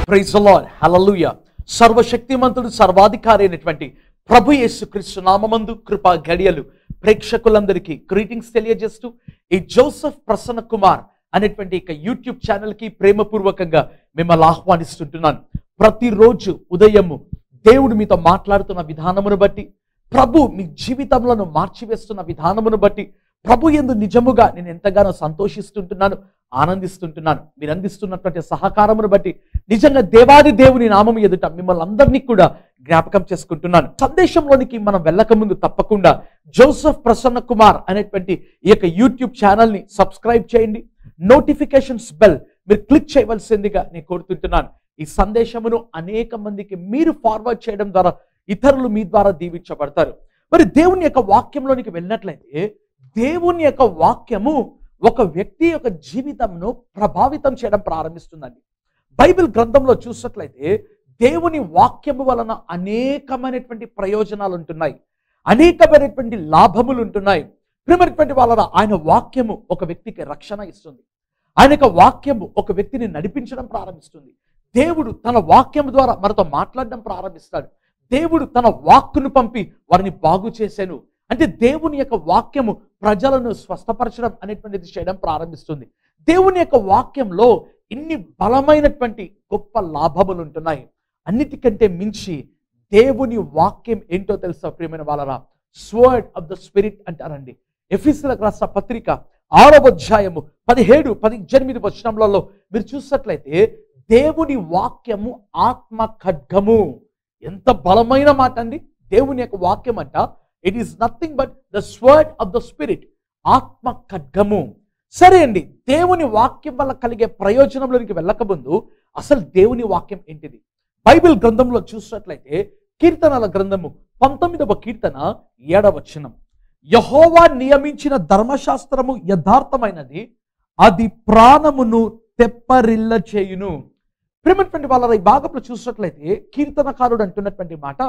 Praise lord హల్లెలూయా సర్వశక్తిమంతుడు సర్వాధికారి అయినటువంటి ప్రభు యేసుక్రీస్తు నామమందు కృపా గడియలు ప్రేక్షకులందరికీ గ్రీటింగ్స్ తెలియజేస్తూ ఈ జోసెఫ్ ప్రసన్న కుమార్ అనేటువంటి ఇక యూట్యూబ్ ఛానల్కి ప్రేమపూర్వకంగా మిమ్మల్ని ఆహ్వానిస్తుంటున్నాను ప్రతిరోజు ఉదయము దేవుడు మీతో మాట్లాడుతున్న విధానమును బట్టి ప్రభు మీ జీవితంలో మార్చివేస్తున్న విధానమును బట్టి ప్రభు ఎందు నిజముగా నేను ఎంతగానో సంతోషిస్తుంటున్నాను ఆనందిస్తుంటున్నాను మీరు అందిస్తున్నటువంటి సహకారమును బట్టి నిజంగా దేవాది దేవుని నామం ఎదుట మిమ్మల్ని అందరినీ కూడా జ్ఞాపకం చేసుకుంటున్నాను సందేశంలోనికి మనం వెళ్ళకముందు తప్పకుండా జోసెఫ్ ప్రసన్న కుమార్ అనేటువంటి ఈ యొక్క యూట్యూబ్ ఛానల్ని సబ్స్క్రైబ్ చేయండి నోటిఫికేషన్స్ బెల్ మీరు క్లిక్ చేయవలసిందిగా నేను కోరుతుంటున్నాను ఈ సందేశమును అనేక మందికి మీరు ఫార్వర్డ్ చేయడం ద్వారా ఇతరులు మీ ద్వారా దీవించబడతారు మరి దేవుని యొక్క వాక్యంలోనికి వెళ్ళినట్లయితే దేవుని యొక్క వాక్యము ఒక వ్యక్తి యొక్క జీవితంను ప్రభావితం చేయడం ప్రారంభిస్తుందండి బైబిల్ గ్రంథంలో చూసినట్లయితే దేవుని వాక్యము వలన అనేకమైనటువంటి ప్రయోజనాలు ఉంటున్నాయి అనేకమైనటువంటి లాభములు ఉంటున్నాయి ప్రియమైనటువంటి వలన ఆయన వాక్యము ఒక వ్యక్తికి రక్షణ ఇస్తుంది ఆయన యొక్క వాక్యము ఒక వ్యక్తిని నడిపించడం ప్రారంభిస్తుంది దేవుడు తన వాక్యం ద్వారా మనతో మాట్లాడడం ప్రారంభిస్తాడు దేవుడు తన వాక్కును పంపి వారిని బాగు చేశాను అంటే దేవుని యొక్క వాక్యము ప్రజలను స్వస్థపరచడం అనేటువంటిది చేయడం ప్రారంభిస్తుంది దేవుని యొక్క వాక్యంలో ఇన్ని బలమైనటువంటి గొప్ప లాభములు ఉంటున్నాయి అన్నిటికంటే మించి దేవుని వాక్యం ఏంటో తెలుసా ప్రియమైన వాళ్ళరా స్వర్డ్ ఆఫ్ ద స్పిరిట్ అంటారండి ఎఫీసులకు రాసిన పత్రిక ఆరవ అధ్యాయము పదిహేడు పద్దెనిమిది వచనములలో మీరు చూసినట్లయితే దేవుని వాక్యము ఆత్మ ఖడ్గము ఎంత బలమైన మాట అండి దేవుని యొక్క వాక్యం అంట it is nothing but the sword of the spirit ఆత్మ ఖడ్గము సరే అండి దేవుని వాక్యం వల్ల కలిగే ప్రయోజనంలోనికి వెళ్ళకముందు అసలు దేవుని వాక్యం ఏంటిది బైబిల్ గ్రంథంలో చూసినట్లయితే కీర్తనల గ్రంథము పంతొమ్మిదవ కీర్తన ఏడవచనం యహోవా నియమించిన ధర్మశాస్త్రము యథార్థమైనది అది ప్రాణమును తెప్పరిల్ల చేయును ప్రేమటువంటి వాళ్ళ ఈ భాగంలో చూసినట్లయితే కీర్తనకారుడు అంటున్నటువంటి మాట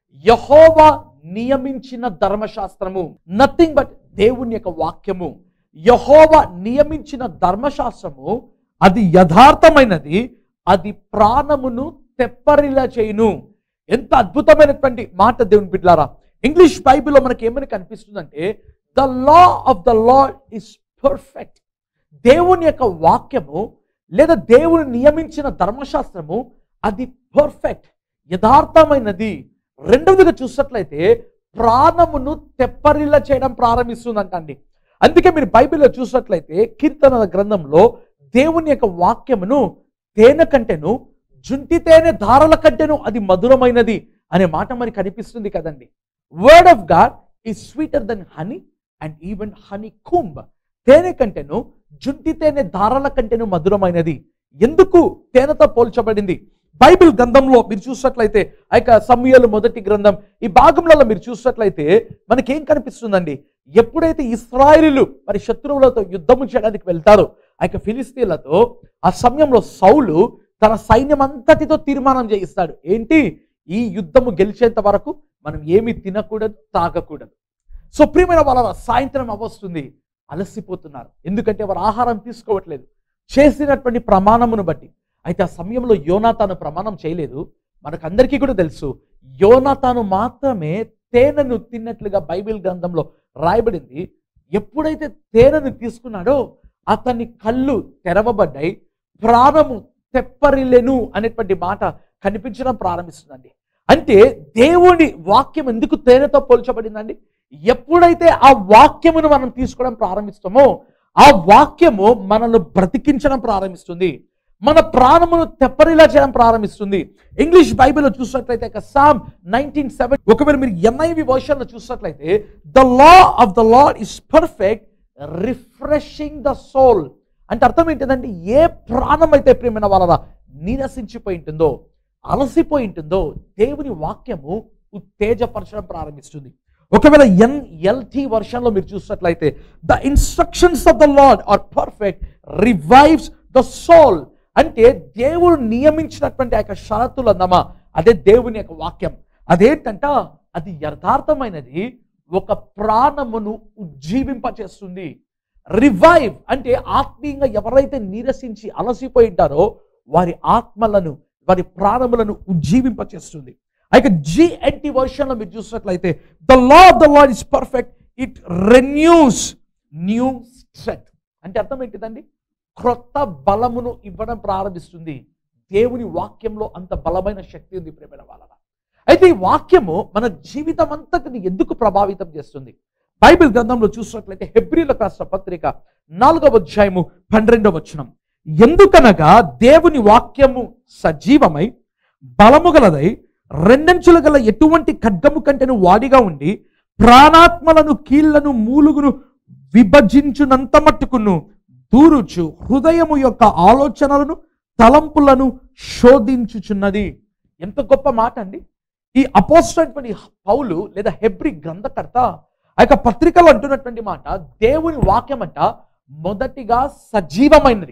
యహోవా నియమించిన ధర్మశాస్త్రము నథింగ్ బట్ దేవుని యొక్క వాక్యము యహోవా నియమించిన ధర్మశాస్త్రము అది యథార్థమైనది అది ప్రాణమును తెప్పరిలా చేయును ఎంత అద్భుతమైనటువంటి మాట దేవుని బిడ్లారా ఇంగ్లీష్ బైబిల్లో మనకి ఏమని కనిపిస్తుందంటే the law of the Lord is perfect దేవుని యొక్క వాక్యము లేదా దేవుని నియమించిన ధర్మశాస్త్రము అది పర్ఫెక్ట్ యథార్థమైనది రెండవదిగా చూసినట్లయితే ప్రాణమును తెప్పరిల్ల చేయడం ప్రారంభిస్తుందంట అండి అందుకే మీరు బైబిల్లో చూసినట్లయితే కీర్తనల గ్రంథంలో దేవుని యొక్క వాక్యమును తేనె కంటేను జుంటి తేనె ధారల కంటేను అది మధురమైనది అనే మాట మరి కనిపిస్తుంది కదండి word of God is sweeter than honey and even honey comb తేనె కంటేను జుంటి తేనె ధారల కంటేను మధురమైనది ఎందుకు తేనెతో పోల్చబడింది బైబిల్ గ్రంథంలో మీరు చూసినట్లయితే ఆ యొక్క సమయాలు మొదటి గ్రంథం ఈ భాగంలో మీరు చూసినట్లయితే మనకేం కనిపిస్తుందండి ఎప్పుడైతే ఇస్రాయిలు మరి శత్రువులతో యుద్ధము చేయడానికి వెళ్తారో ఆ యొక్క ఫిలిస్తీన్లతో ఆ సమయంలో సౌలు తన సైన్యం అంతటితో తీర్మానం చేయిస్తాడు ఏంటి ఈ యుద్ధము గెలిచేంత వరకు మనం ఏమి తినకూడదు తాగకూడదు సో ప్రియమైన వాళ్ళ సాయంత్రం అవస్తుంది అలసిపోతున్నారు ఎందుకంటే వారు ఆహారం తీసుకోవట్లేదు చేసినటువంటి ప్రమాణమును బట్టి అయితే ఆ సమయంలో యోనాతాను ప్రమాణం చేయలేదు మనకందరికీ కూడా తెలుసు యోనాతాను మాత్రమే తేనెను తిన్నట్లుగా బైబిల్ గ్రంథంలో రాయబడింది ఎప్పుడైతే తేనెను తీసుకున్నాడో అతని కళ్ళు తెరవబడ్డాయి ప్రాణము తెప్పరిలెను అనేటువంటి మాట కనిపించడం ప్రారంభిస్తుందండి అంటే దేవుని వాక్యం ఎందుకు తేనెతో పోల్చబడిందండి ఎప్పుడైతే ఆ వాక్యమును మనం తీసుకోవడం ప్రారంభిస్తామో ఆ వాక్యము మనల్ని బ్రతికించడం ప్రారంభిస్తుంది మన ప్రాణమును తెప్పరిలా చేయడం ప్రారంభిస్తుంది ఇంగ్లీష్ బైబిల్లో చూసినట్లయితే సామ్ నైన్టీన్ సెవెన్ ఒకవేళ మీరు ఎన్ఐవి వర్షన్లో చూసినట్లయితే the law of the Lord is perfect refreshing the soul అంటే అర్థం ఏంటిదంటే ఏ ప్రాణం అయితే ప్రేమైన వాళ్ళ నీరసించిపోయి ఉంటుందో అలసిపోయి ఉంటుందో దేవుని వాక్యము ఉత్తేజపరచడం ప్రారంభిస్తుంది ఒకవేళ ఎన్ఎల్టి వర్షన్లో మీరు చూసినట్లయితే the instructions of the Lord are perfect revives the soul అంటే దేవుడు నియమించినటువంటి ఆ యొక్క షరతులు అన్నమా అదే దేవుని యొక్క వాక్యం అదేంటంట అది యథార్థమైనది ఒక ప్రాణమును ఉజ్జీవింపచేస్తుంది రివైవ్ అంటే ఆత్మీయంగా ఎవరైతే నీరసించి అలసిపోయి ఉంటారో వారి ఆత్మలను వారి ప్రాణములను ఉజ్జీవింపచేస్తుంది ఆ యొక్క జిఎన్టీ వర్షన్లో మీరు చూసినట్లయితే the law of the Lord is perfect it renews new strength అంటే అర్థం ఏంటిదండి క్రొత్త బలమును ఇవ్వడం ప్రారంభిస్తుంది దేవుని వాక్యంలో అంత బలమైన శక్తి ఉంది ప్రేమైన వాళ్ళ అయితే ఈ వాక్యము మన జీవితం అంతటిని ఎందుకు ప్రభావితం చేస్తుంది బైబిల్ గ్రంథంలో చూసినట్లయితే హెబ్రిలకు రాష్ట్ర పత్రిక నాలుగవ అధ్యాయము పన్నెండవ వచనం ఎందుకనగా దేవుని వాక్యము సజీవమై బలము గలదై రెండంచులు గల ఎటువంటి ఖడ్గము కంటెను వాడిగా ఉండి ప్రాణాత్మలను కీళ్లను మూలుగును విభజించునంత మట్టుకును దూరుచు హృదయము యొక్క ఆలోచనలను తలంపులను శోధించుచున్నది ఎంత గొప్ప మాట అండి ఈ అపోస్టటువంటి పౌలు లేదా హెబ్రి గ్రంథకర్త ఆ యొక్క పత్రికలో అంటున్నటువంటి మాట దేవుని వాక్యం అంట మొదటిగా సజీవమైనది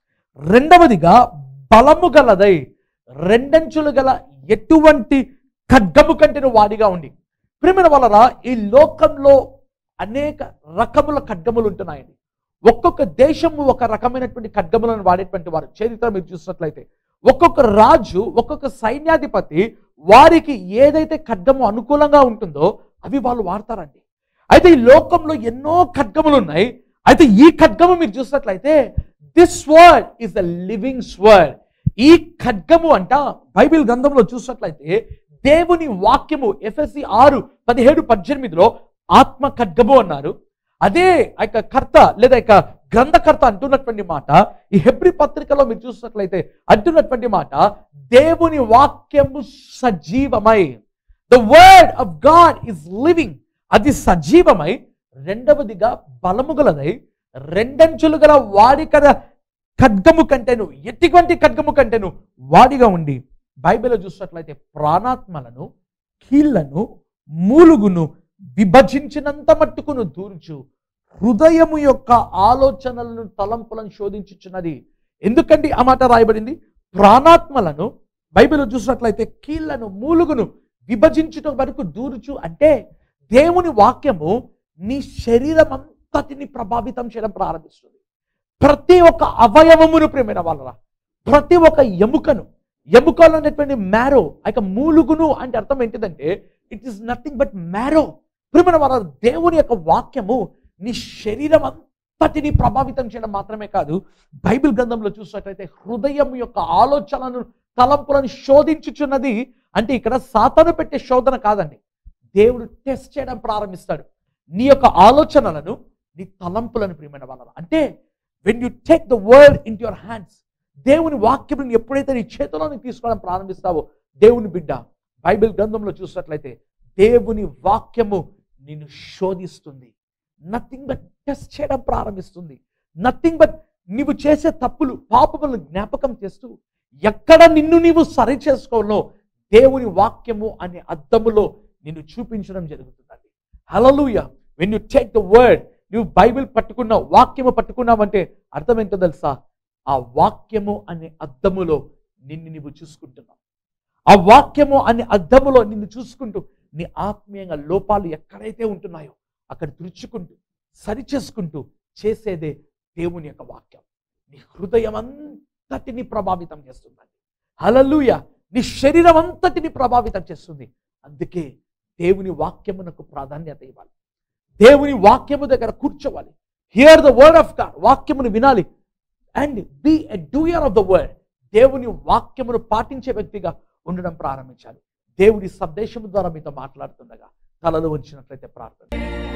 రెండవదిగా బలము గలదై రెండంచులు గల ఎటువంటి ఖడ్గము కంటెను వాడిగా ఉండి ప్రేమైన వలన ఈ లోకంలో అనేక రకముల ఖడ్గములు ఉంటున్నాయండి ఒక్కొక్క దేశము ఒక రకమైనటువంటి ఖడ్గములను వాడేటువంటి వారు చరిత్ర మీరు చూసినట్లయితే ఒక్కొక్క రాజు ఒక్కొక్క సైన్యాధిపతి వారికి ఏదైతే ఖడ్గము అనుకూలంగా ఉంటుందో అవి వాళ్ళు వాడతారండి అయితే ఈ లోకంలో ఎన్నో ఖడ్గములు ఉన్నాయి అయితే ఈ ఖడ్గము మీరు చూసినట్లయితే this word is the living sword ఈ ఖడ్గము అంట బైబిల్ గ్రంథంలో చూసినట్లయితే దేవుని వాక్యము ఎఫ్ఎస్సి ఆరు పదిహేడు పద్దెనిమిదిలో ఆత్మ ఖడ్గము అన్నారు అదే ఆ యొక్క కర్త లేదా యొక్క గ్రంథకర్త అంటున్నటువంటి మాట ఈ హెబ్రి పత్రికలో మీరు చూసినట్లయితే అంటున్నటువంటి మాట దేవుని వాక్యము సజీవమై the word of God is living అది సజీవమై రెండవదిగా బలము గలదై రెండంచులు గల వాడి కదా ఖడ్గము కంటేను ఎటువంటి ఖడ్గము కంటేను వాడిగా ఉండి బైబిల్లో చూసినట్లయితే ప్రాణాత్మలను కీళ్లను మూలుగును విభజించినంత మట్టుకును దూర్చు హృదయము యొక్క ఆలోచనలను తలంపులను శోధించుచున్నది ఎందుకండి ఆ మాట రాయబడింది ప్రాణాత్మలను బైబిల్లో చూసినట్లయితే కీళ్లను మూలుగును విభజించుట వరకు దూరుచు అంటే దేవుని వాక్యము నీ శరీరం అంతటిని ప్రభావితం చేయడం ప్రారంభిస్తుంది ప్రతి ఒక్క అవయవమును ప్రేమైన వాళ్ళరా ప్రతి ఒక్క ఎముకను ఎముకలు అనేటువంటి మ్యారో ఆ యొక్క మూలుగును అంటే అర్థం ఏంటిదంటే it is nothing but marrow ప్రేమైన వాళ్ళ దేవుని యొక్క వాక్యము నీ శరీరం అంతటిని ప్రభావితం చేయడం మాత్రమే కాదు బైబిల్ గ్రంథంలో చూసినట్లయితే హృదయం యొక్క ఆలోచనలను తలంపులను శోధించుచున్నది అంటే ఇక్కడ సాతాను పెట్టే శోధన కాదండి దేవుడు టెస్ట్ చేయడం ప్రారంభిస్తాడు నీ యొక్క ఆలోచనలను నీ తలంపులను ప్రియమైన వాళ్ళ అంటే when you take the word in your hands దేవుని వాక్యం ఎప్పుడైతే నీ చేతిలోని తీసుకోవడం ప్రారంభిస్తావో దేవుని బిడ్డ బైబిల్ గ్రంథంలో చూసినట్లయితే దేవుని వాక్యము నిన్ను శోధిస్తుంది నథింగ్ బట్ టెస్ట్ చేయడం ప్రారంభిస్తుంది నథింగ్ బట్ నీవు చేసే తప్పులు పాపములను జ్ఞాపకం చేస్తూ ఎక్కడ నిన్ను నీవు సరి చేసుకోవాలో దేవుని వాక్యము అనే అద్దములో నిన్ను చూపించడం జరుగుతుందండి hallelujah when you take the word నువ్వు బైబిల్ పట్టుకున్నావు వాక్యము పట్టుకున్నావంటే అర్థం ఏంటో తెలుసా ఆ వాక్యము అనే అద్దములో నిన్ను నీవు చూసుకుంటున్నావు ఆ వాక్యము అనే అద్దములో నిన్ను చూసుకుంటూ నీ ఆత్మీయంగా లోపాలు ఎక్కడైతే ఉంటున్నాయో అక్కడ తుడుచుకుంటూ సరిచేసుకుంటూ చేసేదే దేవుని యొక్క వాక్యం నీ హృదయం అంతటిని ప్రభావితం చేస్తుందండి హలలుయ నీ శరీరం అంతటిని ప్రభావితం చేస్తుంది అందుకే దేవుని వాక్యమునకు ప్రాధాన్యత ఇవ్వాలి దేవుని వాక్యము దగ్గర కూర్చోవాలి hear the word of God వాక్యమును వినాలి and be a doer of the word దేవుని వాక్యమును పాటించే వ్యక్తిగా ఉండడం ప్రారంభించాలి దేవుడి సందేశము ద్వారా మీతో మాట్లాడుతుండగా తలలో ఉంచినట్లయితే ప్రార్థన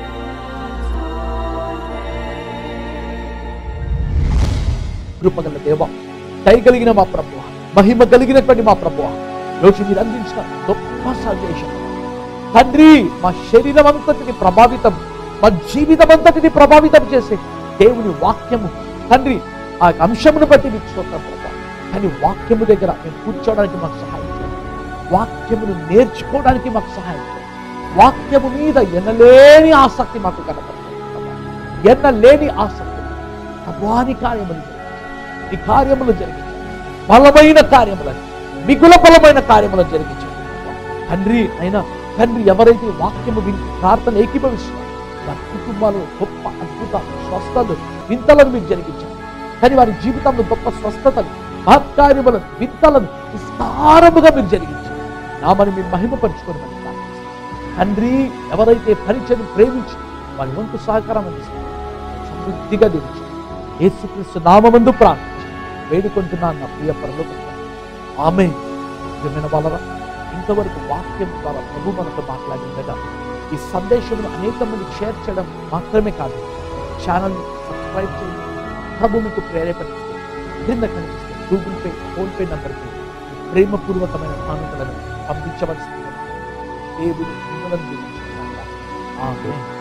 కృపగల దేవ దయగలిగిన మా ప్రభు మహిమ కలిగినటువంటి మా ప్రభు రోజు మీరు అందించిన గొప్ప సందేశం తండ్రి మా శరీరం అంతటిని ప్రభావితం మా జీవితం అంతటిని ప్రభావితం చేసే దేవుని వాక్యము తండ్రి ఆ యొక్క అంశమును బట్టి మీకు స్తోత్రం ప్రభా కానీ వాక్యము దగ్గర మేము కూర్చోవడానికి మాకు సహాయం చేయండి వాక్యమును నేర్చుకోవడానికి మాకు సహాయం చేయండి వాక్యము మీద ఎనలేని ఆసక్తి మాకు కనపడుతుంది ప్రభా. ఎనలేని ఆసక్తి ప్రభాని కార్యములు జరిగించండి ఈ కార్యములు జరిగించండి బలమైన కార్యములను మిగుల బలమైన కార్యములను జరిగించండి ప్రభా. తండ్రి అయినా తండ్రి ఎవరైతే వాక్యము విని ప్రార్థన ఏకీభవిస్తున్నారు వారి కుటుంబాలు గొప్ప అద్భుత స్వస్థతలు వింతలను మీరు జరిగించండి కానీ వారి జీవితంలో గొప్ప స్వస్థతలు మహత్కార్యములను వింతలను విస్తారముగా మీరు జరిగించి నామని మీరు మహిమపరుచుకొని మరి తండ్రి ఎవరైతే పరిచయం ప్రేమించి వారి వంతు సహకారం అందిస్తారు సమృద్ధిగా దీవించి యేసుక్రీస్తు నామమందు ప్రార్థించి వేడుకుంటున్నాను నా ప్రియ పరలోక ఆమె ప్రియమైన వాళ్ళరా ఇంతవరకు వాక్యం ద్వారా ప్రభు మనతో మాట్లాడిండగా ఈ సందేశం అనేక మందికి షేర్ చేయడం మాత్రమే కాదు ఛానల్ సబ్స్క్రైబ్ చేయండి ప్రభు మీకు ప్రేరేపణిస్తుంది క్రింద కనిపిస్తుంది గూగుల్ పే ఫోన్ పే నంబర్కి ప్రేమపూర్వకమైన కానుకలను పంపించవలసింది దేవుడు మిమ్మల్ని దీవించుగాక. ఆమేన్